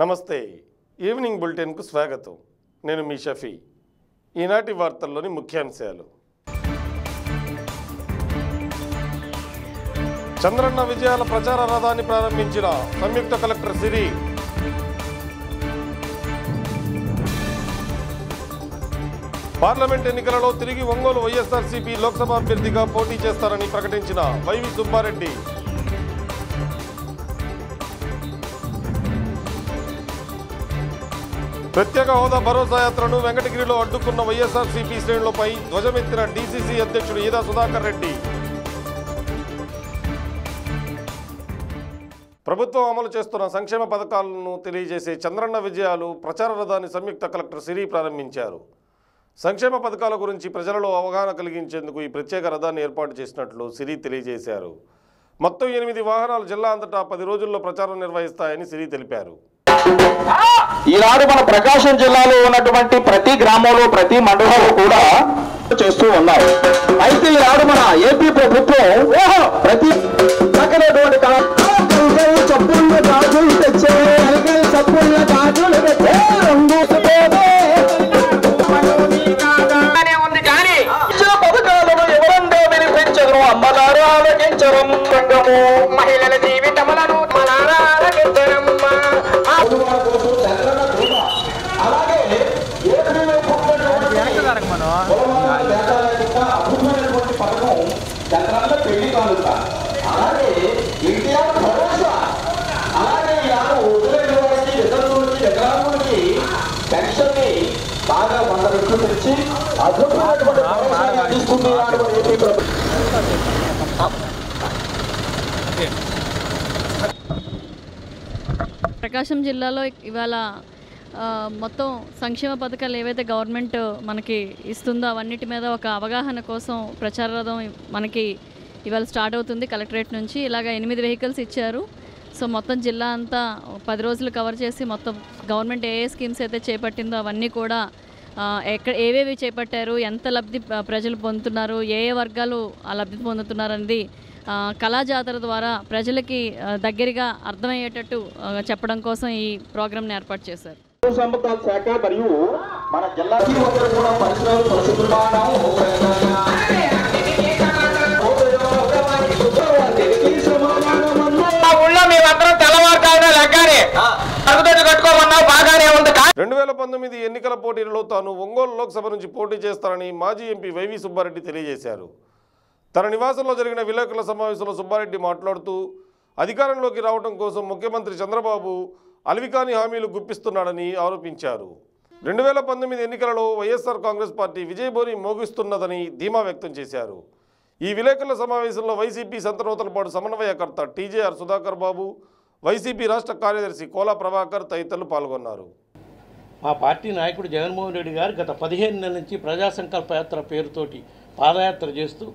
నమస్తే ఈవినింగ్ బులెటిన్కు స్వాగతం నేను మీ షఫీ ఈనాటి వార్తల్లోని ముఖ్యాంశాలు చంద్రన్న విజయాల ప్రచార రథాన్ని ప్రారంభించిన సంయుక్త కలెక్టర్ సిరి పార్లమెంట్ ఎన్నికలలో తిరిగి ఒంగోలు వైఎస్ఆర్సీపీ లోక్సభ అభ్యర్థిగా పోటీ చేస్తారని ప్రకటించిన వైవి సుబ్బారెడ్డి ప్రత్యేక హోదా భరోసా యాత్రను వెంకటగిరిలో అడ్డుకున్న వైఎస్ఆర్సీపీ శ్రేణులపై ధ్వజమెత్తిన డీసీసీ అధ్యక్షుడు ఈదా సుధాకర్ రెడ్డి ప్రభుత్వం అమలు చేస్తున్న సంక్షేమ పథకాలను తెలియజేసే చంద్రన్న విజయాలు ప్రచార రథాన్ని సంయుక్త కలెక్టర్ సిరి ప్రారంభించారు సంక్షేమ పథకాల గురించి ప్రజలలో అవగాహన కలిగించేందుకు ఈ ప్రత్యేక రథాన్ని ఏర్పాటు చేసినట్లు సిరి తెలియజేశారు మొత్తం ఎనిమిది వాహనాలు జిల్లా అంతటా పది రోజుల్లో ప్రచారం నిర్వహిస్తాయని సిరి తెలిపారు ఈనాడు మన ప్రకాశం జిల్లాలో ఉన్నటువంటి ప్రతి గ్రామంలో ప్రతి మండలంలో కూడా చేస్తూ ఉన్నారు అయితే ఈనాడు మన ఏపీ ప్రభుత్వం ఓహో ప్రతి రకమైనటువంటి కా- చప్పుళ్ళు గాజులు తెచ్చే చప్పుళ్ళ గాజులు తెచ్చే రంగు బాగానే ఉంది కానీ ఇచ్చిన పథకాలను ఎవరందో వినిపించరు అమ్మలారా ఆలకించరం రంగము మహిళల జీవితములను మనారాలకిద్దరమ్మ. ఆ బాగా వంద రెట్లు పెంచి అద్భుతమైనటువంటి ప్రయోజనాలు తీసుకుంది ఈనాడు మన ఏపీ ప్రభుత్వం. ప్రకాశం జిల్లాలో ఇవాళ ఆ, మొత్తం సంక్షేమ పథకాలు ఏవైతే గవర్నమెంట్ మనకి ఇస్తుందో అవన్నిటి మీద ఒక అవగాహన కోసం ప్రచార రథం మనకి ఇవాళ స్టార్ట్ అవుతుంది కలెక్టరేట్ నుంచి ఇలాగ ఎనిమిది వెహికల్స్ ఇచ్చారు సో మొత్తం జిల్లా అంతా పది రోజులు కవర్ చేసి మొత్తం గవర్నమెంట్ ఏ ఏ స్కీమ్స్ అయితే చేపట్టిందో అవన్నీ కూడా ఆ, ఎక్కడ ఏవేవి చేపట్టారు ఎంత లబ్ధి ప- ప్రజలు పొందుతున్నారు ఏ ఏ వర్గాలు ఆ లబ్ధి పొందుతున్నారు అనేది ఆ, కళా జాతర ద్వారా ప్రజలకి ఆ, దగ్గరగా అర్థమయ్యేటట్టు ఆ, చెప్పడం కోసం ఈ ప్రోగ్రామ్ని ఏర్పాటు చేశారు పశు సంపద శాఖ మరియు మన జిల్లాకి ఒకరు కూడా పరిసరాలు పరిశుభ్రమానం మా ఊళ్ళో మేమందరం తెల్లవారుతామనే లెగ్గానే అరుగుదొడ్డు కట్టుకోమన్నావు బాగానే ఉంది కానీ రెండు వేల పంతొమ్మిది ఎన్నికల పోటీలలో తాను ఒంగోలు లోక్సభ నుంచి పోటీ చేస్తానని మాజీ ఎంపీ వైవి సుబ్బారెడ్డి తెలియజేశారు తన నివాసంలో జరిగిన విలేకరుల సమావేశంలో సుబ్బారెడ్డి మాట్లాడుతూ అధికారంలోకి రావడం కోసం ముఖ్యమంత్రి చంద్రబాబు అలవికాని హామీలు గుప్పిస్తున్నాడని ఆరోపించారు రెండు వేల పంతొమ్మిది ఎన్నికలలో వైఎస్ఆర్ కాంగ్రెస్ పార్టీ విజయభోరి మోగిస్తున్నదని ధీమా వ్యక్తం చేశారు ఈ విలేకరుల సమావేశంలో వైసీపీ సంతనూతలపాటు సమన్వయకర్త టీజేఆర్ సుధాకర్ బాబు వైసీపీ రాష్ట్ర కార్యదర్శి కోలా ప్రభాకర్ తదితరులు పాల్గొన్నారు మా పార్టీ నాయకుడు జగన్మోహన్ రెడ్డి గారు గత పదిహేను నెలల నుంచి ప్రజా సంకల్ప యాత్ర పేరుతోటి పాదయాత్ర చేస్తూ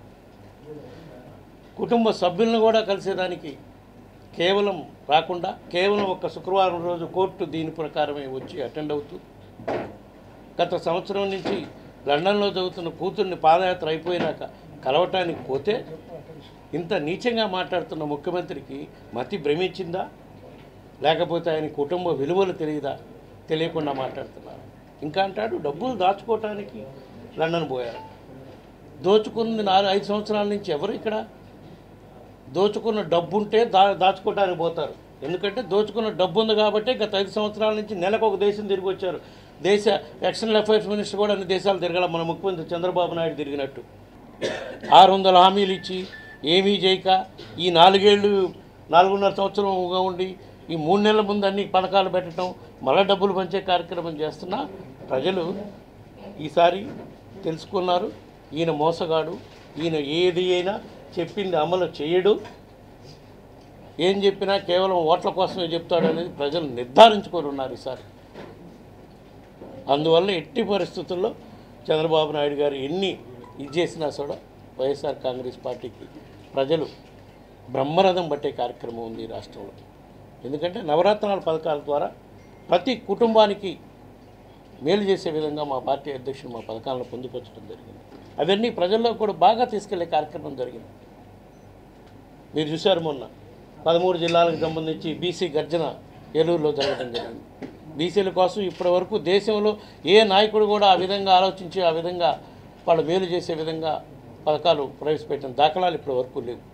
కుటుంబ సభ్యులను కూడా కలిసేదానికి కేవలం రాకుండా కేవలం ఒక శుక్రవారం రోజు కోర్టు దీని ప్రకారమే వచ్చి అటెండ్ అవుతూ గత సంవత్సరం నుంచి లండన్లో చదువుతున్న కూతుర్ని పాదయాత్ర అయిపోయినాక కలవటానికి పోతే ఇంత నీచంగా మాట్లాడుతున్న ముఖ్యమంత్రికి మతి భ్రమించిందా లేకపోతే ఆయన కుటుంబ విలువలు తెలియదా తెలియకుండా మాట్లాడుతున్నారు ఇంకా అంటాడు డబ్బులు దాచుకోవటానికి లండన్ పోయారు దోచుకున్న నాలుగు ఐదు సంవత్సరాల నుంచి ఎవరు ఇక్కడ దోచుకున్న డబ్బు ఉంటే దా దాచుకోవడానికి పోతారు ఎందుకంటే దోచుకున్న డబ్బు ఉంది కాబట్టి గత ఐదు సంవత్సరాల నుంచి నెలకు ఒక దేశం తిరిగి వచ్చారు దేశ ఎక్స్టర్నల్ అఫైర్స్ మినిస్టర్ కూడా అన్ని దేశాలు తిరగల మన ముఖ్యమంత్రి చంద్రబాబు నాయుడు తిరిగినట్టు ఆరు వందల హామీలు ఇచ్చి ఏమీ చేయక ఈ నాలుగేళ్ళు నాలుగున్నర సంవత్సరంగా ఉండి ఈ మూడు నెలల ముందు అన్ని పథకాలు పెట్టడం మళ్ళీ డబ్బులు పంచే కార్యక్రమం చేస్తున్నా ప్రజలు ఈసారి తెలుసుకున్నారు ఈయన మోసగాడు ఈయన ఏది అయినా చెప్పింది అమలు చేయడు ఏం చెప్పినా కేవలం ఓట్ల కోసమే చెప్తాడు అనేది ప్రజలు నిర్ధారించుకొని ఉన్నారు ఈసారి అందువల్ల ఎట్టి పరిస్థితుల్లో చంద్రబాబు నాయుడు గారు ఎన్ని ఇది చేసినా కూడా వైఎస్ఆర్ కాంగ్రెస్ పార్టీకి ప్రజలు బ్రహ్మరథం పట్టే కార్యక్రమం ఉంది ఈ రాష్ట్రంలో ఎందుకంటే నవరత్నాల పథకాల ద్వారా ప్రతి కుటుంబానికి మేలు చేసే విధంగా మా పార్టీ అధ్యక్షుడు మా పథకాలను పొందుపరచడం జరిగింది అవన్నీ ప్రజల్లో కూడా బాగా తీసుకెళ్లే కార్యక్రమం జరిగింది మీరు చూశారు మొన్న పదమూడు జిల్లాలకు సంబంధించి బీసీ గర్జన ఏలూరులో జరగడం జరిగింది బీసీల కోసం ఇప్పటివరకు దేశంలో ఏ నాయకుడు కూడా ఆ విధంగా ఆలోచించి ఆ విధంగా వాళ్ళు మేలు చేసే విధంగా పథకాలు ప్రవేశపెట్టిన దాఖలాలు ఇప్పటి వరకు లేవు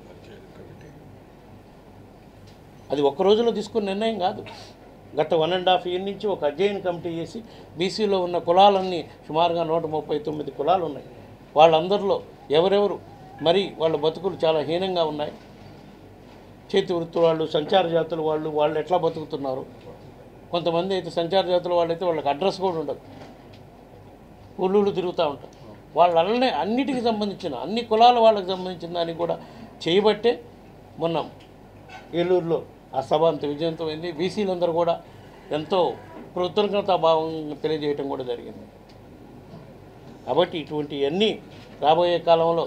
అది ఒక్క రోజులో తీసుకున్న నిర్ణయం కాదు గత వన్ అండ్ హాఫ్ ఇయర్ నుంచి ఒక అధ్యయన కమిటీ చేసి బీసీలో ఉన్న కులాలన్నీ సుమారుగా నూట ముప్పై తొమ్మిది కులాలు ఉన్నాయి వాళ్ళందరిలో ఎవరెవరు మరి వాళ్ళ బతుకులు చాలా హీనంగా ఉన్నాయి చేతి వృత్తుల వాళ్ళు సంచార జాతుల వాళ్ళు వాళ్ళు ఎట్లా బతుకుతున్నారు కొంతమంది అయితే సంచార జాతుల వాళ్ళైతే వాళ్ళకి అడ్రస్ కూడా ఉండదు ఊళ్ళూళ్ళు తిరుగుతూ ఉంటారు వాళ్ళనే అన్నిటికి సంబంధించిన అన్ని కులాల వాళ్ళకి సంబంధించిన దానికి కూడా చేయబట్టే మొన్న ఏలూరులో ఆ సభ అంత విజయవంతమైంది బీసీలందరూ కూడా ఎంతో కృతజ్ఞతా భావం తెలియజేయటం కూడా జరిగింది కాబట్టి ఇటువంటివన్నీ రాబోయే కాలంలో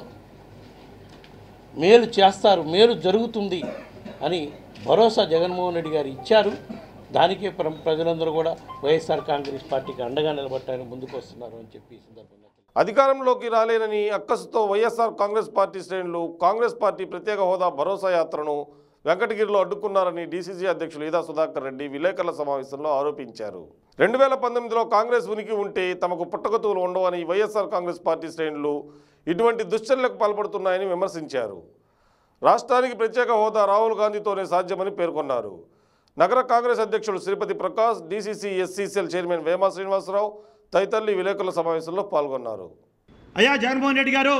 మేలు చేస్తారు మేలు జరుగుతుంది అని భరోసా జగన్మోహన్ రెడ్డి గారు ఇచ్చారు దానికే ప్ర- ప్రజలందరూ కూడా వైఎస్ఆర్ కాంగ్రెస్ పార్టీకి అండగా నిలబట్టడానికి ముందుకు వస్తున్నారు అని చెప్పి ఈ సందర్భంగా అధికారంలోకి రాలేనని అక్కసుతో వైఎస్ఆర్ కాంగ్రెస్ పార్టీ శ్రేణులు కాంగ్రెస్ పార్టీ ప్రత్యేక హోదా భరోసా యాత్రను వెంకటగిరిలో అడ్డుకున్నారని డీసీసీ అధ్యక్షులు ఈదా సుధాకర్ రెడ్డి విలేకరుల సమావేశంలో ఆరోపించారు రెండు వేల పంతొమ్మిదిలో కాంగ్రెస్ ఉనికి ఉంటే తమకు పుట్టగతువులు ఉండవని వైఎస్ఆర్ కాంగ్రెస్ పార్టీ శ్రేణులు ఇటువంటి దుశ్చర్యలకు పాల్పడుతున్నాయని విమర్శించారు రాష్ట్రానికి ప్రత్యేక హోదా రాహుల్ గాంధీతోనే సాధ్యమని పేర్కొన్నారు నగర కాంగ్రెస్ అధ్యక్షులు Sripathi Prakash DCC SCCL chairman Vema Srinivasa Rao తదితరులు ఈ విలేకరుల సమావేశంలో పాల్గొన్నారు అయ్యా జగన్మోహన్ రెడ్డి గారు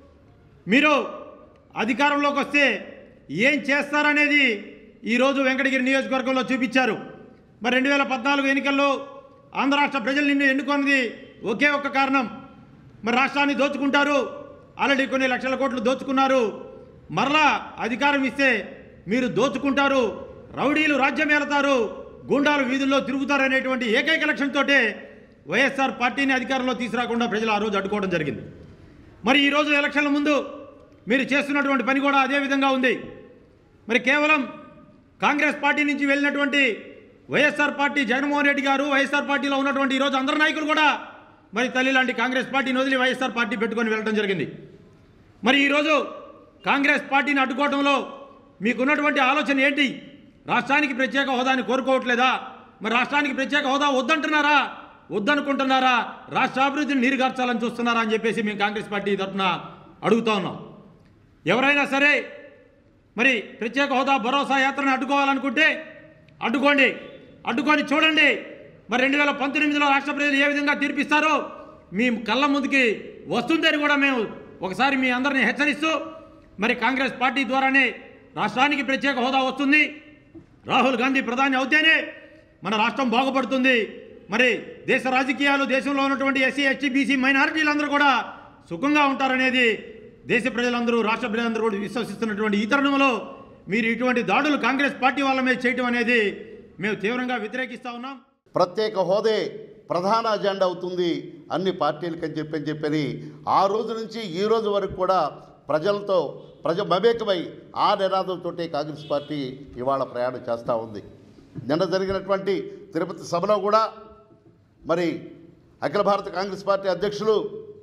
మీరు అధికారంలోకి వస్తే ఏం చేస్తారనేది ఈరోజు వెంకటగిరి నియోజకవర్గంలో చూపించారు మరి రెండు వేల పద్నాలుగు ఎన్నికల్లో ఆంధ్ర రాష్ట్ర ప్రజలు నిన్ను ఎన్నుకున్నది ఒకే ఒక్క కారణం మరి రాష్ట్రాన్ని దోచుకుంటారు ఆల్రెడీ కొన్ని లక్షల కోట్లు దోచుకున్నారు మరలా అధికారం ఇస్తే మీరు దోచుకుంటారు రౌడీలు రాజ్యం ఏలతారు గూండాలు వీధుల్లో తిరుగుతారు అనేటువంటి ఏకైక లక్ష్యంతోటే వైఎస్ఆర్ పార్టీని అధికారంలో తీసుకురాకుండా ప్రజలు ఆ రోజు అడ్డుకోవడం జరిగింది మరి ఈరోజు ఎలక్షన్ల ముందు మీరు చేస్తున్నటువంటి పని కూడా అదే విధంగా ఉంది మరి కేవలం కాంగ్రెస్ పార్టీ నుంచి వెళ్ళినటువంటి వైఎస్ఆర్ పార్టీ జగన్మోహన్ రెడ్డి గారు వైఎస్ఆర్ పార్టీలో ఉన్నటువంటి ఈరోజు అందరు నాయకులు కూడా మరి తల్లి లాంటి కాంగ్రెస్ పార్టీని వదిలి వైఎస్ఆర్ పార్టీ పెట్టుకొని వెళ్ళడం జరిగింది మరి ఈరోజు కాంగ్రెస్ పార్టీని అడ్డుకోవడంలో మీకున్నటువంటి ఆలోచన ఏంటి రాష్ట్రానికి ప్రత్యేక హోదాని కోరుకోవట్లేదా మరి రాష్ట్రానికి ప్రత్యేక హోదా వద్దంటున్నారా వద్దనుకుంటున్నారా రాష్ట్ర అభివృద్ధిని నీరుగార్చాలని చూస్తున్నారా అని చెప్పేసి మేము కాంగ్రెస్ పార్టీ తరఫున అడుగుతా ఉన్నాం ఎవరైనా సరే మరి ప్రత్యేక హోదా భరోసా యాత్రను అడ్డుకోవాలనుకుంటే అడ్డుకోండి అడ్డుకొని చూడండి మరి రెండు వేల పంతొమ్మిదిలో రాష్ట్ర ప్రజలు ఏ విధంగా తీర్పిస్తారో మీ కళ్ళ ముందుకి వస్తుందని కూడా మేము ఒకసారి మీ అందరిని హెచ్చరిస్తూ మరి కాంగ్రెస్ పార్టీ ద్వారానే రాష్ట్రానికి ప్రత్యేక హోదా వస్తుంది రాహుల్ గాంధీ ప్రధాని అవుతేనే మన రాష్ట్రం బాగుపడుతుంది మరి దేశ రాజకీయాలు దేశంలో ఉన్నటువంటి ఎస్సీ ఎస్టీ బీసీ మైనారిటీలందరూ కూడా సుఖంగా ఉంటారనేది దేశ ప్రజలందరూ రాష్ట్ర ప్రజలందరూ కూడా విశ్వసిస్తున్నటువంటి ఈ తరుణంలో మీరు ఇటువంటి దాడులు కాంగ్రెస్ పార్టీ వాళ్ళ మీద చేయటం అనేది మేము తీవ్రంగా వ్యతిరేకిస్తా ఉన్నాం ప్రత్యేక హోదే ప్రధాన అజెండా అవుతుంది అన్ని పార్టీలకి అని చెప్పని చెప్పని ఆ రోజు నుంచి ఈ రోజు వరకు కూడా ప్రజలతో ప్రజ మమేకమై ఆ నినాదంతో కాంగ్రెస్ పార్టీ ఇవాళ ప్రయాణం చేస్తూ ఉంది నిన్న జరిగినటువంటి తిరుపతి సభలో కూడా మరి అఖిల భారత కాంగ్రెస్ పార్టీ అధ్యక్షులు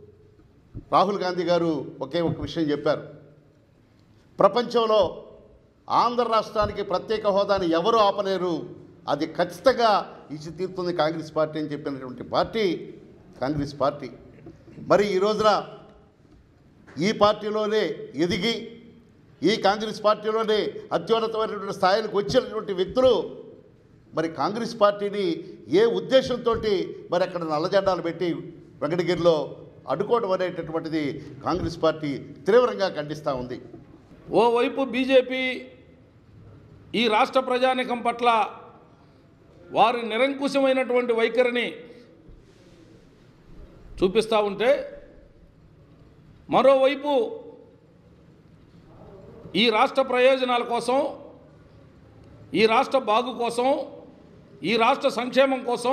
రాహుల్ గాంధీ గారు ఒకే ఒక విషయం చెప్పారు ప్రపంచంలో ఆంధ్ర రాష్ట్రానికి ప్రత్యేక హోదాని ఎవరు ఆపలేరు అది ఖచ్చితంగా ఇచ్చి తీరుతుంది కాంగ్రెస్ పార్టీ అని చెప్పినటువంటి పార్టీ కాంగ్రెస్ పార్టీ మరి ఈ రోజున ఈ పార్టీలోనే ఎదిగి ఈ కాంగ్రెస్ పార్టీలోనే అత్యున్నతమైనటువంటి స్థాయిలకు వచ్చినటువంటి వ్యక్తులు మరి కాంగ్రెస్ పార్టీని ఏ ఉద్దేశంతో మరి అక్కడ నల్లజెండాలు పెట్టి వెంకటగిరిలో అడ్డుకోవడం అనేటటువంటిది కాంగ్రెస్ పార్టీ తీవ్రంగా ఖండిస్తూ ఉంది ఓవైపు బీజేపీ ఈ రాష్ట్ర ప్రజానికం పట్ల వారి నిరంకుశమైనటువంటి వైఖరిని చూపిస్తూ ఉంటే మరోవైపు ఈ రాష్ట్ర ప్రయోజనాల కోసం ఈ రాష్ట్ర బాగు కోసం ఈ రాష్ట్ర సంక్షేమం కోసం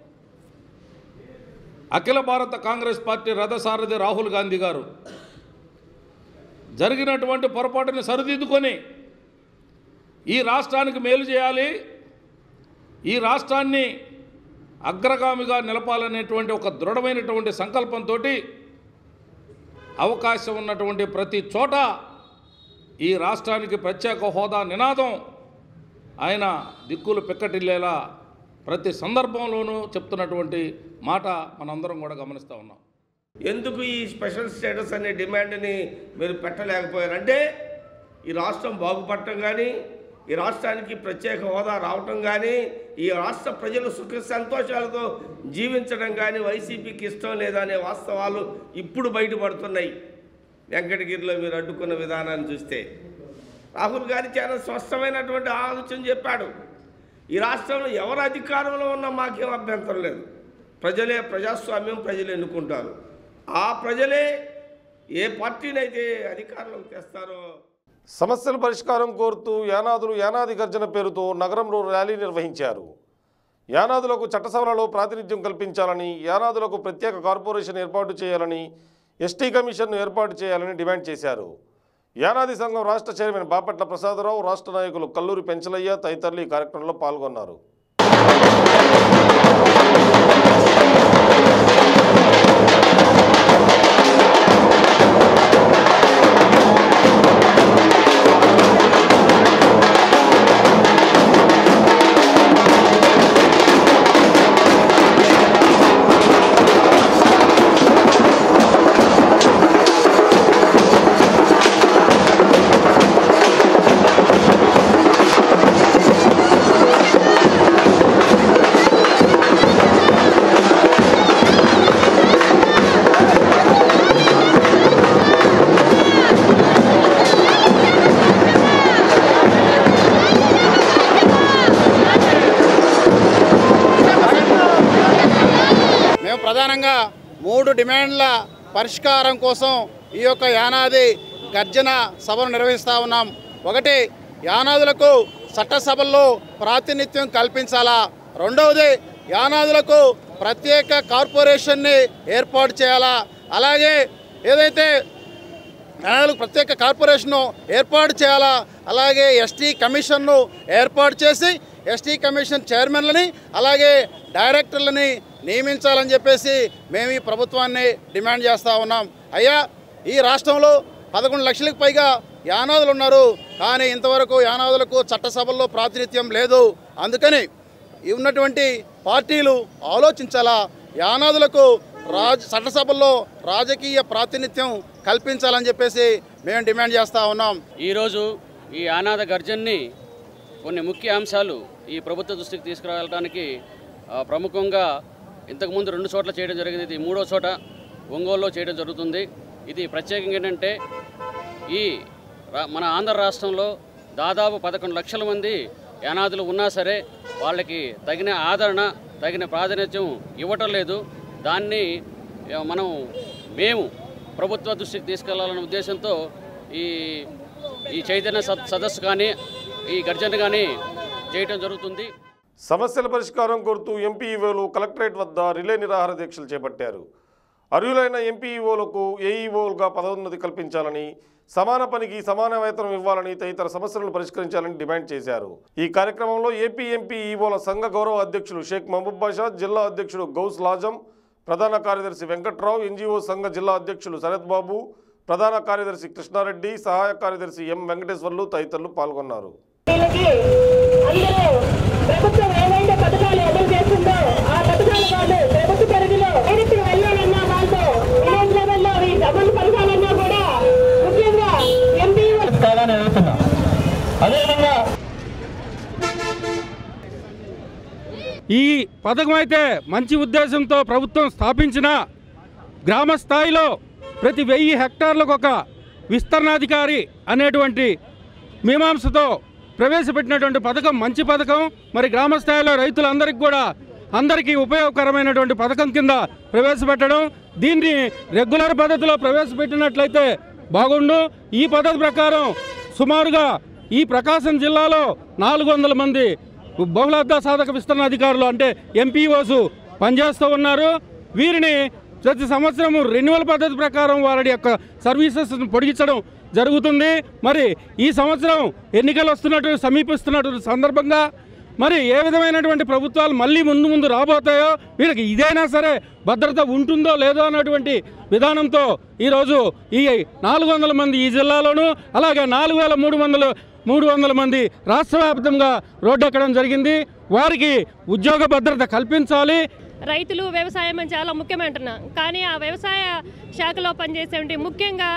అఖిల భారత కాంగ్రెస్ పార్టీ రథసారథి రాహుల్ గాంధీ గారు జరిగినటువంటి పొరపాటుని సరిదిద్దుకొని ఈ రాష్ట్రానికి మేలు చేయాలి ఈ రాష్ట్రాన్ని అగ్రగామిగా నిలపాలనేటువంటి ఒక దృఢమైనటువంటి సంకల్పంతో అవకాశం ఉన్నటువంటి ప్రతి చోట ఈ రాష్ట్రానికి ప్రత్యేక హోదా నినాదం ఆయన దిక్కులు పెక్కటిల్లేలా ప్రతి సందర్భంలోనూ చెప్తున్నటువంటి మాట మనందరం కూడా గమనిస్తూ ఉన్నాం ఎందుకు ఈ స్పెషల్ స్టేటస్ అనే డిమాండ్ని మీరు పెట్టలేకపోయారంటే ఈ రాష్ట్రం బాగుపడటం కానీ ఈ రాష్ట్రానికి ప్రత్యేక హోదా రావటం కానీ ఈ రాష్ట్ర ప్రజలు సుఖ సంతోషాలతో జీవించడం కానీ వైసీపీకి ఇష్టం లేదా అనే వాస్తవాలు ఇప్పుడు బయటపడుతున్నాయి వెంకటగిరిలో మీరు అడ్డుకున్న విధానాన్ని చూస్తే రాహుల్ గాంధీ చాలా స్పష్టమైనటువంటి ఆలోచన చెప్పాడు ఈ రాష్ట్రంలో ఎవరు అధికారంలో ఉన్నా మాకేం అభ్యంతరం లేదు ప్రజలే ప్రజాస్వామ్యం ప్రజలు ఎన్నుకుంటారు ఆ ప్రజలే ఏ పార్టీనైతే అధికారంలోకి తెస్తారో సమస్యల పరిష్కారం కోరుతూ యానాదులు యానాది గర్జన పేరుతో నగరంలో ర్యాలీ నిర్వహించారు యానాదులకు చట్టసభలలో ప్రాతినిధ్యం కల్పించాలని యానాదులకు ప్రత్యేక కార్పొరేషన్ ఏర్పాటు చేయాలని ఎస్టీ కమిషన్ను ఏర్పాటు చేయాలని డిమాండ్ చేశారు యానాది సంఘం రాష్ట్ర చైర్మన్ బాపట్ల ప్రసాదరావు రాష్ట్ర నాయకులు కల్లూరి పెంచలయ్య తదితరులు ఈ కార్యక్రమంలో పాల్గొన్నారు మేము ప్రధానంగా మూడు డిమాండ్ల పరిష్కారం కోసం ఈ యొక్క యానాది గర్జన సభను నిర్వహిస్తూ ఉన్నాం ఒకటి యానాదులకు చట్టసభల్లో ప్రాతినిధ్యం కల్పించాలా రెండవది యానాదులకు ప్రత్యేక కార్పొరేషన్ని ఏర్పాటు చేయాలా అలాగే ఏదైతే యానాదులకు ప్రత్యేక కార్పొరేషన్ను ఏర్పాటు చేయాలా అలాగే ఎస్టీ కమిషన్ను ఏర్పాటు చేసి ఎస్టీ కమిషన్ చైర్మన్లని అలాగే డైరెక్టర్లని నియమించాలని చెప్పేసి మేము ఈ ప్రభుత్వాన్ని డిమాండ్ చేస్తూ ఉన్నాం అయ్యా ఈ రాష్ట్రంలో పదకొండు లక్షలకు పైగా యానాదులు ఉన్నారు కానీ ఇంతవరకు యానాదులకు చట్టసభల్లో ప్రాతినిధ్యం లేదు అందుకని ఈ ఉన్నటువంటి పార్టీలు ఆలోచించాలా యానాదులకు రాజ్ చట్టసభల్లో రాజకీయ ప్రాతినిధ్యం కల్పించాలని చెప్పేసి మేము డిమాండ్ చేస్తూ ఉన్నాం ఈరోజు ఈ అనాథ గర్జన్ని కొన్ని ముఖ్య అంశాలు ఈ ప్రభుత్వ దృష్టికి తీసుకురావడానికి ఆ, ప్రముఖంగా ఇంతకుముందు రెండు చోట్ల చేయడం జరిగింది ఇది మూడో చోట ఒంగోలులో చేయడం జరుగుతుంది ఇది ప్రత్యేకంగా ఏంటంటే ఈ రా- మన ఆంధ్ర రాష్ట్రంలో దాదాపు పదకొండు లక్షల మంది అనాథులు ఉన్నా సరే వాళ్ళకి తగిన ఆదరణ తగిన ప్రాధాన్యత ఇవ్వటం లేదు దాన్ని ఆ, మనం మేము ప్రభుత్వ దృష్టికి తీసుకెళ్లాలనే ఉద్దేశంతో ఈ ఈ చైతన్య సద్- సదస్సు కానీ ఈ గర్జన కానీ చేయటం జరుగుతుంది సమస్యల పరిష్కారం కోరుతూ ఎంపీఈఓలు కలెక్టరేట్ వద్ద రిలే నిరాహార దీక్షలు చేపట్టారు అర్హులైన ఎంపీఈఓలకు ఏఈఓలుగా పదోన్నతి కల్పించాలని సమాన పనికి సమాన వేతనం ఇవ్వాలని తదితర సమస్యలను పరిష్కరించాలని డిమాండ్ చేశారు ఈ కార్యక్రమంలో ఏపీ ఎంపీ ఈఓల సంఘ గౌరవ అధ్యక్షులు షేక్ మహబూబ్ బాషా జిల్లా అధ్యక్షుడు గౌస్ లాజం ప్రధాన కార్యదర్శి వెంకట్రావు ఎన్జీఓ సంఘ జిల్లా అధ్యక్షులు శరత్ బాబు ప్రధాన కార్యదర్శి కృష్ణారెడ్డి సహాయ కార్యదర్శి ఎం వెంకటేశ్వర్లు తదితరులు పాల్గొన్నారు వీళ్ళకి అందరూ ప్రభుత్వం ఏవైతే పథకాలు అమలు చేస్తుందో ఆ పథకాల వాళ్ళు ప్రభుత్వ పరిధిలో డైరెక్ట్ వెళ్ళాలన్నా వాళ్ళతో విలేజ్ లెవెల్లో ఈ అమలు పథకాలన్నా కూడా ముఖ్యంగా ఎంపీ అదేవిధంగా ఈ పథకం అయితే మంచి ఉద్దేశంతో ప్రభుత్వం స్థాపించిన గ్రామ స్థాయిలో ప్రతి వెయ్యి హెక్టార్లకు ఒక విస్తరణాధికారి అనేటువంటి మీమాంసతో ప్రవేశపెట్టినటువంటి పథకం మంచి పథకం మరి గ్రామ స్థాయిలో రైతులందరికీ కూడా అందరికీ ఉపయోగకరమైనటువంటి పథకం కింద ప్రవేశపెట్టడం దీన్ని రెగ్యులర్ పద్ధతిలో ప్రవేశపెట్టినట్లయితే బాగుండు ఈ పద్ధతి ప్రకారం సుమారుగా ఈ ప్రకాశం జిల్లాలో నాలుగు వందల మంది బహుళార్థ సాధక విస్తరణ అధికారులు అంటే ఎంపీఓస్ పనిచేస్తూ ఉన్నారు వీరిని ప్రతి సంవత్సరం రెన్యువల్ పద్ధతి ప్రకారం వారి యొక్క సర్వీసెస్ పొడిగించడం జరుగుతుంది మరి ఈ సంవత్సరం ఎన్నికలు వస్తున్నట్టు సమీపిస్తున్నటువంటి సందర్భంగా మరి ఏ విధమైనటువంటి ప్రభుత్వాలు మళ్ళీ ముందు ముందు రాబోతాయో వీళ్ళకి ఇదైనా సరే భద్రత ఉంటుందో లేదో అన్నటువంటి విధానంతో ఈరోజు ఈ నాలుగు వందల మంది ఈ జిల్లాలోను అలాగే నాలుగు వేల మూడు వందల మూడు వందల మంది రాష్ట్ర వ్యాప్తంగా రోడ్డెక్కడం జరిగింది వారికి ఉద్యోగ భద్రత కల్పించాలి రైతులు వ్యవసాయం అని చాలా ముఖ్యమంటున్నాం కానీ ఆ వ్యవసాయ శాఖలో పనిచేసేటువంటి ముఖ్యంగా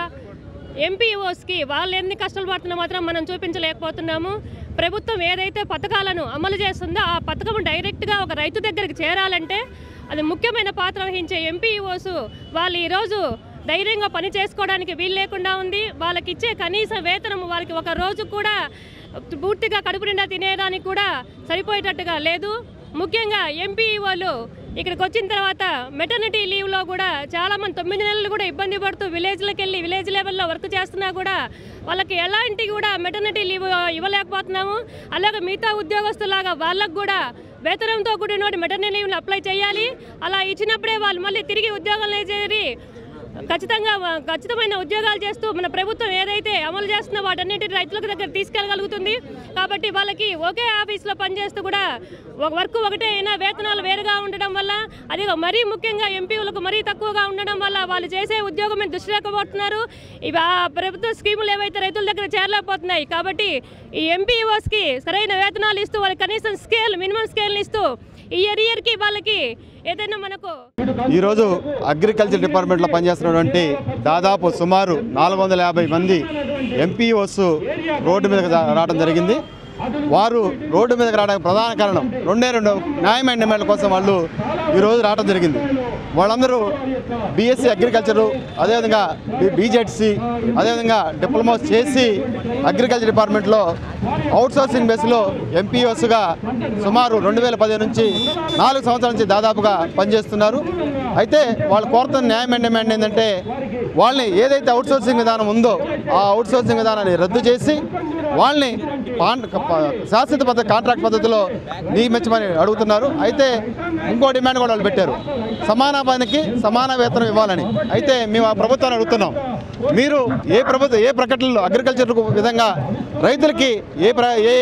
ఎంపీఓస్కి వాళ్ళు ఎన్ని కష్టాలు పడుతున్నా మాత్రం మనం చూపించలేకపోతున్నాము ప్రభుత్వం ఏదైతే పథకాలను అమలు చేస్తుందో ఆ పథకం డైరెక్ట్గా ఒక రైతు దగ్గరికి చేరాలంటే అది ముఖ్యమైన పాత్ర వహించే ఎంపీఓస్ వాళ్ళు ఈరోజు ధైర్యంగా పని చేసుకోవడానికి వీలు లేకుండా ఉంది వాళ్ళకి ఇచ్చే కనీస వేతనం వాళ్ళకి ఒక రోజు కూడా పూర్తిగా కడుపు నిండా తినేదానికి కూడా సరిపోయేటట్టుగా లేదు ముఖ్యంగా ఎంపీఈఓలు ఇక్కడికి వచ్చిన తర్వాత మెటర్నిటీ లీవ్లో కూడా చాలామంది తొమ్మిది నెలలు కూడా ఇబ్బంది పడుతూ విలేజ్లకు వెళ్ళి విలేజ్ లెవెల్లో వర్క్ చేస్తున్నా కూడా వాళ్ళకి ఎలాంటి కూడా మెటర్నిటీ లీవ్ ఇవ్వలేకపోతున్నాము అలాగే మిగతా ఉద్యోగస్తులాగా వాళ్ళకు కూడా వేతనంతో కూడిన మెటర్నిటీ లీవ్ని అప్లై చేయాలి అలా ఇచ్చినప్పుడే వాళ్ళు మళ్ళీ తిరిగి ఉద్యోగంలో చేరి ఖచ్చితంగా ఖచ్చితమైన ఉద్యోగాలు చేస్తూ మన ప్రభుత్వం ఏదైతే అమలు చేస్తుందో వాటన్నిటిని రైతులకు దగ్గర తీసుకెళ్ళగలుగుతుంది కాబట్టి వాళ్ళకి ఒకే ఆఫీస్లో పనిచేస్తూ కూడా ఒక వర్క్ ఒకటే అయినా వేతనాలు వేరుగా ఉండడం వల్ల అది మరీ ముఖ్యంగా ఎంపీలకు మరీ తక్కువగా ఉండడం వల్ల వాళ్ళు చేసే ఉద్యోగం మీద దృష్టి లేకపోతున్నారు ఇవి ఆ ప్రభుత్వ స్కీములు ఏవైతే రైతుల దగ్గర చేరలేకపోతున్నాయి కాబట్టి ఈ ఎంపీఓస్కి సరైన వేతనాలు ఇస్తూ వాళ్ళకి కనీసం స్కేల్ మినిమం స్కేల్ని ఇస్తూ ఈ ఇయర్ ఇయర్కి వాళ్ళకి ఏదైనా మనకు ఈరోజు అగ్రికల్చర్ డిపార్ట్మెంట్లో పనిచేస్తున్నటువంటి దాదాపు సుమారు నాలుగు వందల యాభై మంది ఎంపీఓస్ రోడ్డు మీదకి రా- రావడం జరిగింది వారు రోడ్డు మీదకి రావడానికి ప్రధాన కారణం రెండే రెండు న్యాయమైన డిమాండ్ల కోసం వాళ్ళు ఈరోజు రావడం జరిగింది వాళ్ళందరూ బీఎస్సీ అగ్రికల్చరు అదేవిధంగా బీజెడ్సీ అదేవిధంగా డిప్లొమాస్ చేసి అగ్రికల్చర్ డిపార్ట్మెంట్లో అవుట్ సోర్సింగ్ బేస్లో ఎంపీఓస్గా సుమారు రెండు వేల పదిహేను నుంచి నాలుగు సంవత్సరాల నుంచి దాదాపుగా పనిచేస్తున్నారు అయితే వాళ్ళు కోరుతున్న న్యాయమైన డిమాండ్ ఏంటంటే వాళ్ళని ఏదైతే అవుట్ సోర్సింగ్ విధానం ఉందో ఆ అవుట్ సోర్సింగ్ విధానాన్ని రద్దు చేసి వాళ్ళని పాన్ ప- శాశ్వత పద్ధతి కాంట్రాక్ట్ పద్ధతిలో నియమించమని అడుగుతున్నారు అయితే ఇంకో డిమాండ్ కూడా వాళ్ళు పెట్టారు సమాన పనికి సమాన వేతనం ఇవ్వాలని అయితే మేము ఆ ప్రభుత్వాన్ని అడుగుతున్నాం మీరు ఏ ప్రభుత్వం ఏ ప్రకటనలు అగ్రికల్చర్ విధంగా రైతులకి ఏ ప్ర ఏ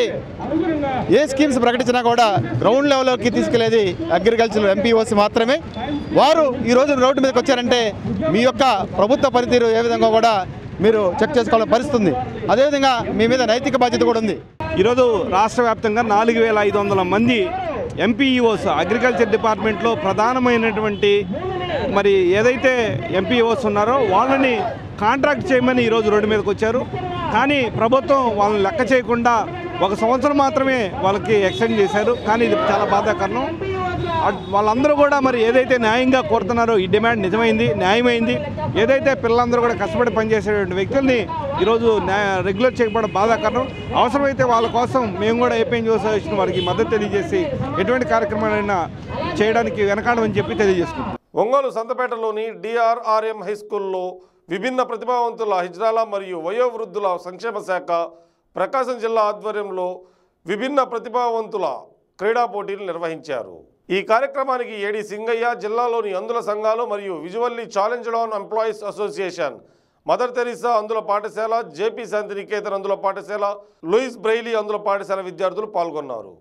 ఏ స్కీమ్స్ ప్రకటించినా కూడా గ్రౌండ్ లెవెల్లోకి తీసుకెళ్లేది అగ్రికల్చర్ ఎంపీఓసి మాత్రమే వారు ఈ రోజు రోడ్డు మీదకి వచ్చారంటే మీ యొక్క ప్రభుత్వ పనితీరు ఏ విధంగా కూడా మీరు చెక్ చేసుకోవాలని పరిస్థితి ఉంది అదేవిధంగా మీ మీద నైతిక బాధ్యత కూడా ఉంది ఈరోజు రాష్ట్ర వ్యాప్తంగా నాలుగు వేల ఐదు వందల మంది ఎంపీఈఓస్ అగ్రికల్చర్ డిపార్ట్మెంట్లో ప్రధానమైనటువంటి మరి ఏదైతే ఎంపీఓస్ ఉన్నారో వాళ్ళని కాంట్రాక్ట్ చేయమని ఈరోజు రోడ్డు మీదకి వచ్చారు కానీ ప్రభుత్వం వాళ్ళని లెక్క చేయకుండా ఒక సంవత్సరం మాత్రమే వాళ్ళకి ఎక్స్టెండ్ చేశారు కానీ ఇది చాలా బాధాకరణం అట్- వాళ్ళందరూ కూడా మరి ఏదైతే న్యాయంగా కోరుతున్నారో ఈ డిమాండ్ నిజమైంది న్యాయమైంది ఏదైతే పిల్లలందరూ కూడా కష్టపడి పనిచేసేటువంటి వ్యక్తుల్ని ఈరోజు న్యాయ రెగ్యులర్ చేయకపోవడం బాధాకరణం అవసరమైతే వాళ్ళ కోసం మేము కూడా ఏపీఎన్ అసోసియేషన్ వారికి మద్దతు తెలియజేసి ఎటువంటి కార్యక్రమాలైనా చేయడానికి వెనకాడమని చెప్పి తెలియజేసుకుంటాం ఒంగోలు సంతపేటలోని డిఆర్ఆర్ఎం హై స్కూల్లో విభిన్న ప్రతిభావంతుల హిజ్రాల మరియు వయోవృద్ధుల సంక్షేమ శాఖ ప్రకాశం జిల్లా ఆధ్వర్యంలో విభిన్న ప్రతిభావంతుల క్రీడా పోటీలు నిర్వహించారు ఈ కార్యక్రమానికి ఏడి సింగయ్య జిల్లాలోని అందుల సంఘాలు మరియు visually challenge on employees association mother Teresa అందుల పాఠశాల జేపీ శాంతినికేతన్ అందుల పాఠశాల లూయిస్ బ్రైలీ అందుల పాఠశాల విద్యార్థులు పాల్గొన్నారు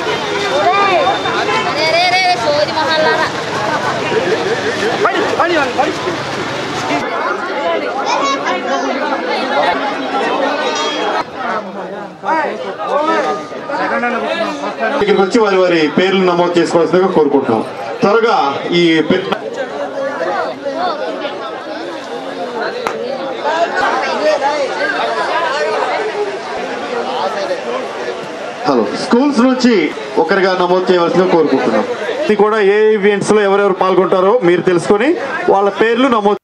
ఇక్కడికి వచ్చి వారి వారి పేర్లు నమోదు చేసుకోవాల్సిందిగా కోరుకుంటున్నాం త్వరగా ఈ పెట్టిన హలో స్కూల్స్ నుంచి ఒకరిగా నమోదు చేయవలసిందిగా కోరుకుంటున్నాం ఇది కూడా ఏ ఈవెంట్స్ లో ఎవరెవరు పాల్గొంటారో మీరు తెలుసుకొని వాళ్ళ పేర్లు నమోదు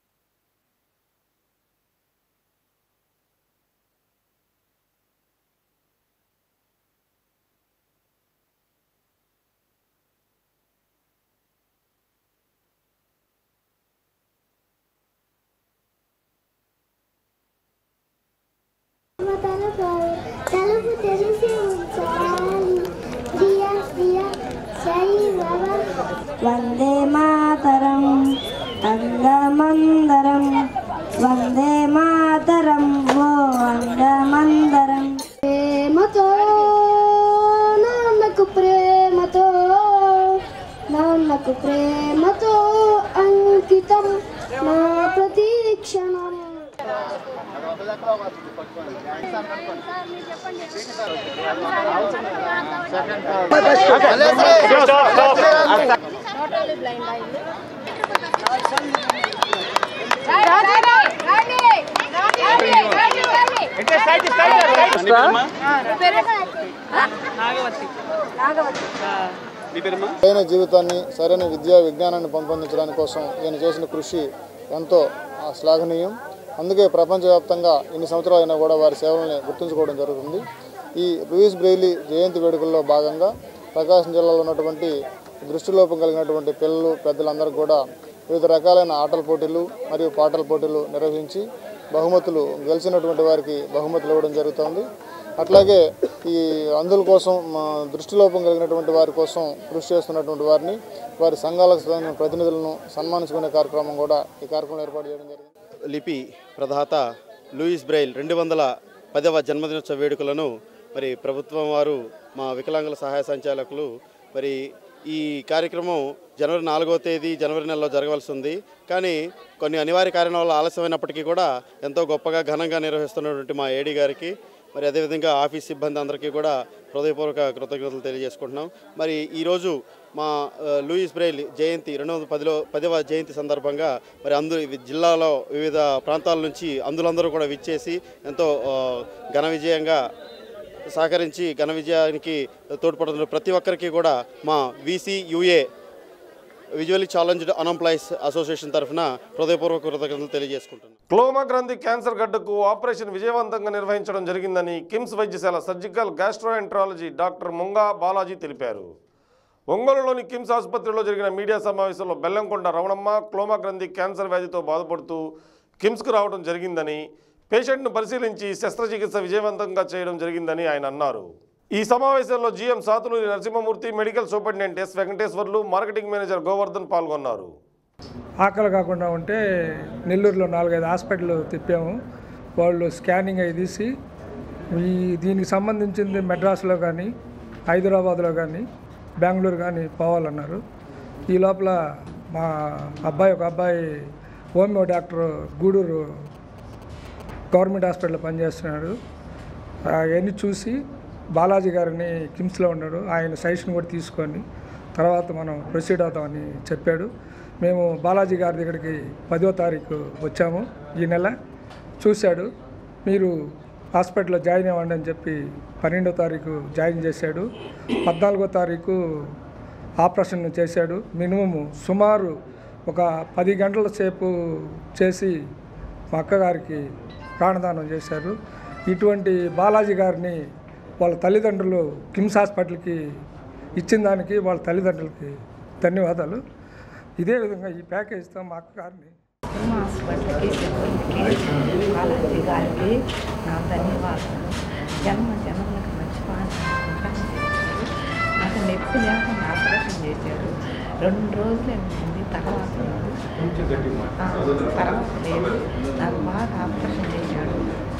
తలుపు తెరిచి ఉంచాలి దియా దియా సై బాబా వందే మాతరం అందమందరం వందే మాతరం ఓ అందమందరం ప్రేమతో నాన్నకు ప్రేమతో నాన్నకు ప్రేమతో అంకితం నా ప్రతీక్షణం సరైన జీవితాన్ని సరైన విద్యా విజ్ఞానాన్ని పెంపొందించడానికి కోసం ఈయన చేసిన కృషి ఎంతో ఆ, శ్లాఘనీయం అందుకే ప్రపంచవ్యాప్తంగా ఇన్ని సంవత్సరాలు అయినా కూడా వారి సేవల్ని గుర్తుంచుకోవడం జరుగుతుంది ఈ లూయిస్ బ్రెయిలీ జయంతి వేడుకల్లో భాగంగా ప్రకాశం జిల్లాలో ఉన్నటువంటి దృష్టిలోపం కలిగినటువంటి పిల్లలు పెద్దలందరూ కూడా వివిధ రకాలైన ఆటల పోటీలు మరియు పాటల పోటీలు నిర్వహించి బహుమతులు గెలిచినటువంటి వారికి బహుమతులు ఇవ్వడం జరుగుతుంది అట్లాగే ఈ అందుల కోసం మా దృష్టిలోపం కలిగినటువంటి వారి కోసం కృషి చేస్తున్నటువంటి వారిని వారి సంఘాలకు చెందిన ప్రతినిధులను సన్మానించుకునే కార్యక్రమం కూడా ఈ కార్యక్రమం ఏర్పాటు చేయడం జరిగింది లిపి ప్రదాత లూయిస్ బ్రెయిల్ రెండు వందల పదవ జన్మదినోత్సవ వేడుకలను మరి ప్రభుత్వం వారు మా వికలాంగుల సహాయ సంచాలకులు మరి ఈ కార్యక్రమం జనవరి నాలుగవ తేదీ జనవరి నెలలో జరగవలసి ఉంది కానీ కొన్ని అనివార్య కారణాల వల్ల ఆలస్యమైనప్పటికీ కూడా ఎంతో గొప్పగా ఘనంగా నిర్వహిస్తున్నటువంటి మా ఏడీ గారికి మరి అదేవిధంగా ఆఫీస్ సిబ్బంది అందరికీ కూడా హృదయపూర్వక కృతజ్ఞతలు తెలియజేసుకుంటున్నాం మరి ఈరోజు మా ఆ, లూయిస్ బ్రెయిల్ జయంతి రెండు వందల పదిలో పదవ జయంతి సందర్భంగా మరి అందు ఇవి జిల్లాలో వివిధ ప్రాంతాల నుంచి అందులందరూ కూడా విచ్చేసి ఎంతో ఆ, ఘన విజయంగా సహకరించి ఘన విజయానికి తోడ్పడుతున్న ప్రతి ఒక్కరికి కూడా మా VCUA visually challenged unemployees association తరఫున హృదయపూర్వక కృతజ్ఞతలు తెలియజేసుకుంటున్నాను క్లోమా గ్రంథి క్యాన్సర్ గడ్డకు ఆపరేషన్ విజయవంతంగా నిర్వహించడం జరిగిందని కిమ్స్ వైద్యశాల surgical gastroenterology doctor Munga Balaji తెలిపారు ఒంగోలులోని కిమ్స్ ఆసుపత్రిలో జరిగిన మీడియా సమావేశంలో బెల్లంకొండ రమణమ్మ క్లోమా గ్రంథి క్యాన్సర్ వ్యాధితో బాధపడుతూ కిమ్స్కు రావడం జరిగిందని పేషెంట్ను పరిశీలించి శస్త్రచికిత్స విజయవంతంగా చేయడం జరిగిందని ఆయన అన్నారు ఈ సమావేశంలో GM Satuluri Narasimhamurthy medical superintendent S Venkateswarlu marketing manager Govardhan పాల్గొన్నారు ఆకలి కాకుండా ఉంటే నెల్లూరులో నాలుగైదు హాస్పిటల్ తిప్పాము వాళ్ళు స్కానింగ్ అవి తీసి ఈ దీనికి సంబంధించింది మెడ్రాస్లో కానీ హైదరాబాద్లో కానీ బెంగళూరు కానీ పోవాలన్నారు ఈ లోపల మా అబ్బాయి ఒక అబ్బాయి హోమియో డాక్టర్ గూడూరు గవర్నమెంట్ హాస్పిటల్లో పనిచేస్తున్నాడు అవన్నీ చూసి బాలాజీ గారిని కిమ్స్లో ఉన్నాడు ఆయన సజెషన్ కూడా తీసుకొని తర్వాత మనం ప్రొసీడ్ అవుతామని చెప్పాడు మేము బాలాజీ గారి దగ్గరికి పదో తారీఖు వచ్చాము ఈ నెల చూశాడు మీరు హాస్పిటల్లో జాయిన్ అవ్వండి అని చెప్పి పన్నెండో తారీఖు జాయిన్ చేశాడు పద్నాలుగో తారీఖు ఆపరేషన్ చేశాడు మినిమము సుమారు ఒక పది గంటల సేపు చేసి మా అక్కగారికి ప్రాణదానం చేశారు ఇటువంటి బాలాజీ గారిని వాళ్ళ తల్లిదండ్రులు కిమ్స్ హాస్పిటల్కి ఇచ్చిన దానికి వాళ్ళ తల్లిదండ్రులకి ధన్యవాదాలు ఇదే విధంగా ఈ ప్యాకేజ్తో మా అక్కగారిని సినిమా హాస్పిటల్కి సిబ్బందికి బాలాజీ గారికి నా ధన్యవాదాలు జన్మ జన్మలకు మర్చిపోయాను నాకు నొప్పి లేకుండా ఆపరేషన్ చేశాడు రెండు రోజులు అయింది తర్వాత లేదు. ఆ, తర్వాత లేదు నాకు బాగా ఆపరేషన్ చేశాడు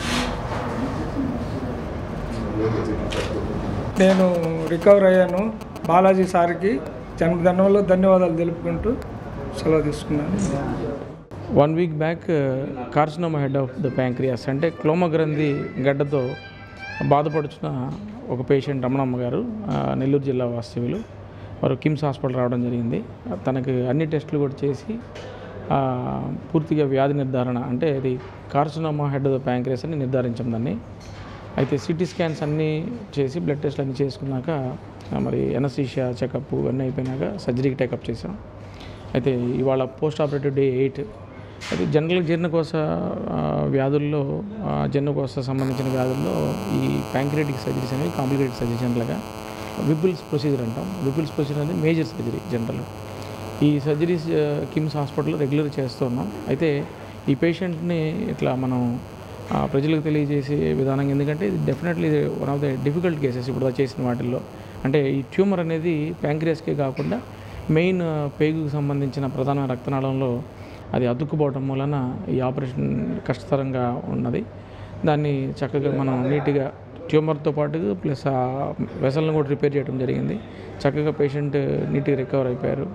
నేను రికవర్ అయ్యాను బాలాజీ సార్కి జన్మదినంలో ధన్యవాదాలు తెలుపుకుంటూ సెలవు తీసుకున్నాను one week back carcinoma head of the pancreas అంటే క్లోమగ్రంథి గడ్డతో బాధపడుచున్న ఒక పేషెంట్ రమణమ్మ గారు ఆ, నెల్లూరు జిల్లా వాస్తవ్యులు వారు కిమ్స్ హాస్పిటల్ రావడం జరిగింది తనకి అన్ని టెస్టులు కూడా చేసి ఆ, పూర్తిగా వ్యాధి నిర్ధారణ అంటే ఇది carcinoma head of the pancreas అని నిర్ధారించాం దాన్ని అయితే సిటీ స్కాన్స్ అన్నీ చేసి బ్లడ్ టెస్ట్లు అన్నీ చేసుకున్నాక ఆ, మరి ఎనసీషియా చెకప్ ఇవన్నీ అయిపోయినాక సర్జరీకి టేకప్ చేసాం అయితే ఇవాళ పోస్ట్ ఆపరేటివ్ డే ఎయిట్ అయితే జనరల్ జీర్ణకోశ ఆ, వ్యాధుల్లో ఆ, జీర్ణకోశ సంబంధించిన వ్యాధుల్లో ఈ ప్యాంక్రియాటిక్ సర్జరీస్ అనేవి కాంప్లికేటెడ్ సర్జరీ జనరల్గా విపుల్స్ ప్రొసీజర్ అంటాం విపుల్స్ ప్రొసీజర్ అనేది మేజర్ సర్జరీ జనరల్ ఈ సర్జరీస్ ఆ, కిమ్స్ హాస్పిటల్లో రెగ్యులర్ చేస్తూ ఉన్నాం అయితే ఈ పేషెంట్ని ఇట్లా మనం ఆ, ప్రజలకు తెలియజేసే విధానం ఎందుకంటే ఇది definitely one of the difficult cases ఇప్పుడు దాకా చేసిన వాటిల్లో అంటే ఈ ట్యూమర్ అనేది ప్యాంక్రియాస్కే కాకుండా మెయిన్ పేగుకు సంబంధించిన ప్రధాన రక్తనాళంలో అది అతుక్కుపోవడం మూలన ఈ ఆపరేషన్ కష్టతరంగా ఉన్నది దాన్ని చక్కగా మనం నీట్గా ట్యూమర్తో పాటు ప్లస్ ఆ వెసల్ని కూడా రిపేర్ చేయడం జరిగింది చక్కగా పేషెంట్ నీట్గా రికవర్ అయిపోయారు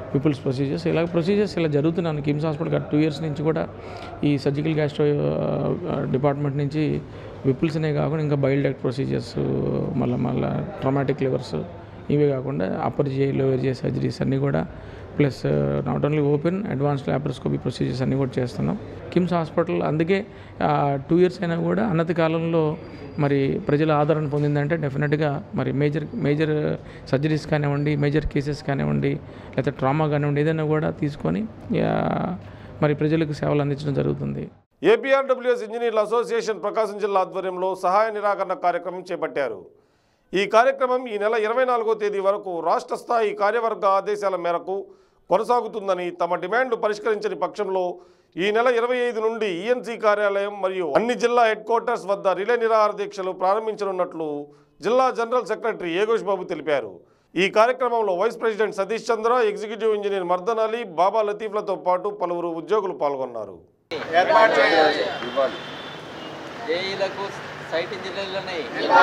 పీపుల్స్ ప్రొసీజర్స్ ఇలా ప్రొసీజర్స్ ఇలా జరుగుతున్నాను కిమ్స్ హాస్పిటల్ గత టూ ఇయర్స్ నుంచి కూడా ఈ సర్జికల్ గ్యాస్ట్రో డిపార్ట్మెంట్ నుంచి విపుల్స్నే కాకుండా ఇంకా బైల్ డెక్ట్ ప్రొసీజర్స్ మళ్ళీ మళ్ళీ ట్రామాటిక్ లివర్స్ ఇవే కాకుండా upper J lower J surgeries అన్నీ కూడా plus not only open advanced laparoscopy procedures అన్నీ కూడా చేస్తున్నాం కిమ్స్ హాస్పిటల్ అందుకే టూ ఇయర్స్ అయినా కూడా అన్నతి కాలంలో మరి ప్రజల ఆదరణ పొందిందంటే డెఫినెట్గా మరి మేజర్ మేజర్ సర్జరీస్ కానివ్వండి మేజర్ కేసెస్ కానివ్వండి లేకపోతే ట్రామా కానివ్వండి ఏదైనా కూడా తీసుకొని ఆ, మరి ప్రజలకు సేవలు అందించడం జరుగుతుంది ఏపీఆర్డబ్ల్యూఎస్ ఇంజనీర్ల అసోసియేషన్ ప్రకాశం జిల్లా ఆధ్వర్యంలో సహాయ నిరాకరణ కార్యక్రమం చేపట్టారు ఈ కార్యక్రమం ఈ నెల ఇరవై నాలుగో తేదీ వరకు రాష్ట్ర స్థాయి కార్యవర్గ ఆదేశాల మేరకు కొనసాగుతుందని తమ డిమాండ్లు పరిష్కరించని పక్షంలో ఈ నెల ఇరవై ఐదు నుండి ఈఎన్సీ కార్యాలయం మరియు అన్ని జిల్లా హెడ్ క్వార్టర్స్ వద్ద రిలే నిరాహార దీక్షలు ప్రారంభించనున్నట్లు జిల్లా జనరల్ సెక్రటరీ ఏగోష్ బాబు తెలిపారు ఈ కార్యక్రమంలో vice president Satish Chandra executive engineer Mardan Ali Baba లతీఫ్లతో పాటు పలువురు ఉద్యోగులు పాల్గొన్నారు ఏర్పాటు చేయాలి జేఈలకు సైట్ ఇంజనీర్లని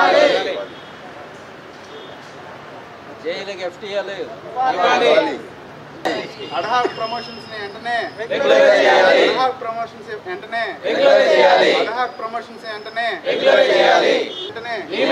జేఈలకు ఎఫ్టీఎల్ అడ్హాక్ ప్రమోషన్స్ ని వెంటనే Regularize చేయాలి. అడ్హాక్ ప్రమోషన్స్ వెంటనే Regularize చేయాలి. అడ్హాక్ ప్రమోషన్స్ వెంటనే Regularize చేయాలి. వెంటనే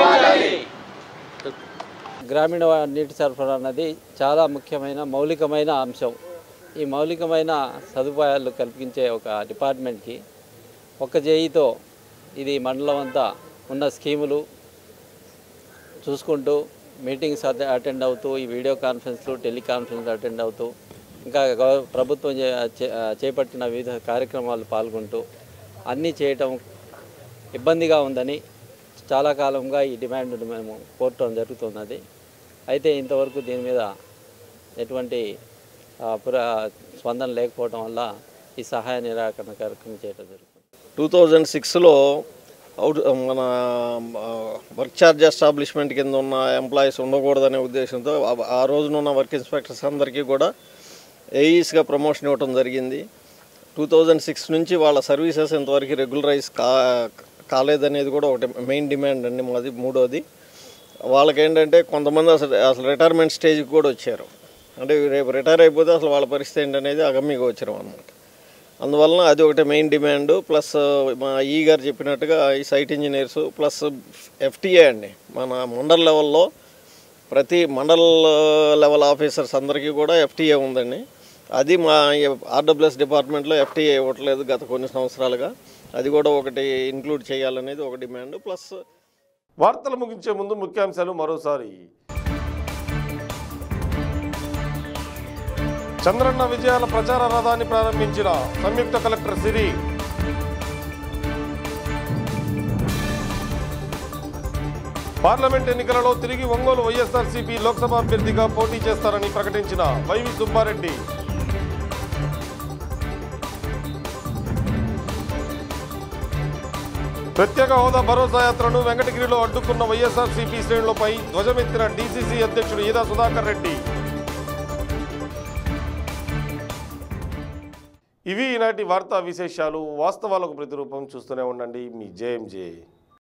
గ్రామీణ నీటి సరఫరా అన్నది చాలా ముఖ్యమైన మౌలికమైన అంశం ఈ మౌలికమైన సదుపాయాలు కల్పించే ఒక డిపార్ట్మెంట్కి ఒక జేఈతో ఇది మండలం అంతా ఉన్న స్కీములు చూసుకుంటూ మీటింగ్స్ అటె- అటెండ్ అవుతూ ఈ వీడియో కాన్ఫరెన్స్లు టెలికాన్ఫరెన్స్ అటెండ్ అవుతూ ఇంకా గవ- ప్రభుత్వం చే- చే- చేపట్టిన వివిధ కార్యక్రమాలు పాల్గొంటూ అన్నీ చేయటం ఇబ్బందిగా ఉందని చాలా కాలంగా ఈ డిమాండ్ను మేము కోరటం జరుగుతున్నది అయితే ఇంతవరకు దీని మీద ఎటువంటి ఆ, పుర స్పందన లేకపోవడం వల్ల ఈ సహాయ నిరాకరణ కార్యక్రమం చేయడం జరుగుతుంది టూ థౌజండ్ సిక్స్లో అవుట్ మన వర్క్ ఛార్జ్ ఎస్టాబ్లిష్మెంట్ కింద ఉన్న ఎంప్లాయీస్ ఉండకూడదనే ఉద్దేశంతో ఆ- ఆ రోజున ఉన్న వర్క్ ఇన్స్పెక్టర్స్ అందరికీ కూడా ఏఈస్గా ప్రమోషన్ ఇవ్వడం జరిగింది టూ థౌజండ్ సిక్స్ నుంచి వాళ్ళ సర్వీసెస్ ఇంతవరకు రెగ్యులరైజ్ కా కాలేదనేది కూడా ఒకటి మెయిన్ డిమాండ్ అండి మాది మూడోది వాళ్ళకి ఏంటంటే కొంతమంది అసలు అసలు రిటైర్మెంట్ స్టేజ్కి కూడా వచ్చారు అంటే రేపు రిటైర్ అయిపోతే అసలు వాళ్ళ పరిస్థితి ఏంటనేది అగమ్యగా వచ్చారు అనమాట అందువలన అది ఒకటి మెయిన్ డిమాండ్ ప్లస్ మా ఈ గారు చెప్పినట్టుగా ఈ సైట్ ఇంజనీర్స్ ప్లస్ ఎఫ్టీఏ అండి మన మండల్ లెవెల్లో ప్రతి మండల్ లెవెల్ ఆఫీసర్స్ అందరికీ కూడా ఎఫ్టీఏ ఉందండి అది మా ఆర్డబ్ల్యూఎస్ డిపార్ట్మెంట్లో ఎఫ్టీఏ ఇవ్వట్లేదు గత కొన్ని సంవత్సరాలుగా అది కూడా ఒకటి ఇంక్లూడ్ చేయాలనేది ఒక డిమాండ్ ప్లస్ వార్తలు ముగించే ముందు ముఖ్యాంశాలు మరోసారి చంద్రన్న విజయాల ప్రచార రథాన్ని ప్రారంభించిన సంయుక్త కలెక్టర్ సిరి పార్లమెంట్ ఎన్నికలలో తిరిగి ఒంగోలు వైఎస్ఆర్సీపీ లోక్సభ అభ్యర్థిగా పోటీ చేస్తారని ప్రకటించిన వైవి సుబ్బారెడ్డి ప్రత్యేక హోదా భరోసా యాత్రను వెంకటగిరిలో అడ్డుకున్న వైఎస్ఆర్సీపీ శ్రేణులపై ధ్వజమెత్తిన డీసీసీ అధ్యక్షుడు ఈదా సుధాకర్ రెడ్డి ఇవి ఈనాటి వార్తా విశేషాలు వాస్తవాలకు ప్రతిరూపం చూస్తూనే ఉండండి మీ జేఎంజే